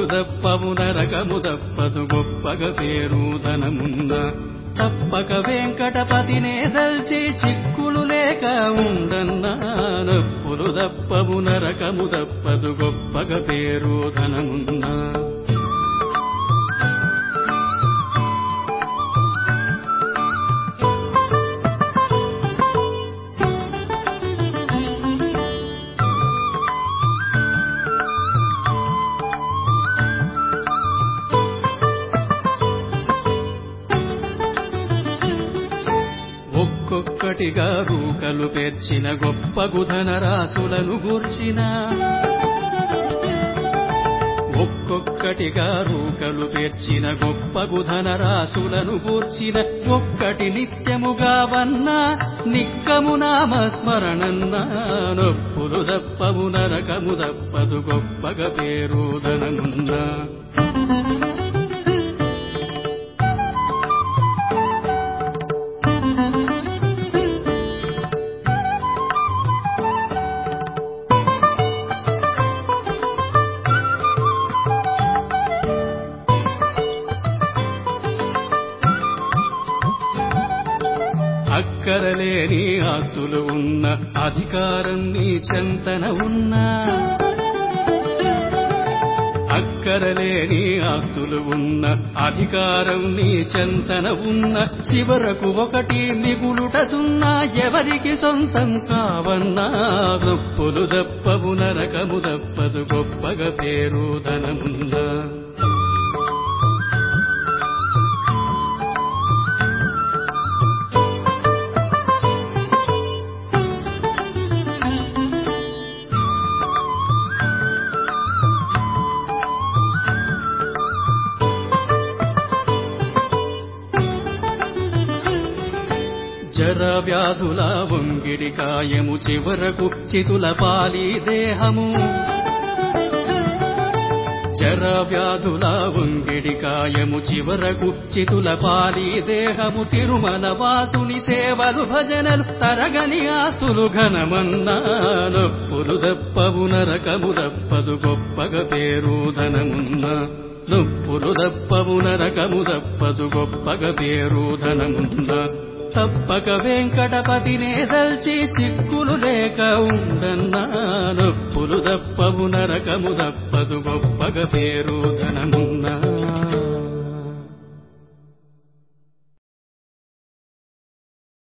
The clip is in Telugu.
దప్పవు నరకము దప్పదు గొప్పగ పేరు ధనమున్న తప్పక వెంకటపతినే దల్చి చిక్కులు లేక ఉండన్నా నొప్పులు దప్పవు నరకము దప్పదు గొప్పగ పేరు ధనమున్నా ఒక్కొక్కటిగా రూకలు పేర్చిన గొప్ప గుధన రాసులను గూర్చిన ఒక్కొక్కటిగా రూకలు పేర్చిన గొప్ప గుధన రాసులను గూర్చిన ఒక్కటి నిత్యముగా వన్న నిక్కము నామ స్మరణన్న నొప్పులు దప్పము నరకము దప్పదు గొప్పగ పేరు ధనమున్నా అక్కరలేని ఆస్తులు ఉన్న అధికారం నీ చెంతన ఉన్నా అక్కరలేని ఆస్తులు ఉన్న అధికారం నీ చెంతన ఉన్న చివరకు ఒకటి మిగులుట సున్నా ఎవరికి సొంతం కావన్నా నొప్పులు దప్పవు నరకము దప్పదు గొప్పగ పేరు ధనముందా జర వ్యాధుల వంగిడి కాయము చివరకు చితుల పాలి దేహము జర వ్యాధుల వంగిడి కాయము చివరకు చితుల పాలి దేహము తిరుమల వాసుని సేవలు భజనలు తరగని ఆస్తులు ఘనమన్నా నొప్పులు దప్పవు నరకము దప్పదు గొప్పగ పేరు ధనమున్నా నొప్పులు దప్పవు నరకము దప్పదు గొప్పగ పేరు ధనమున్నా తప్పక వెంకటపతినే దల్చి చిక్కులు లేక ఉండన్నా నొప్పులు దప్పవు నరకము దప్పదు గొప్పగ పేరు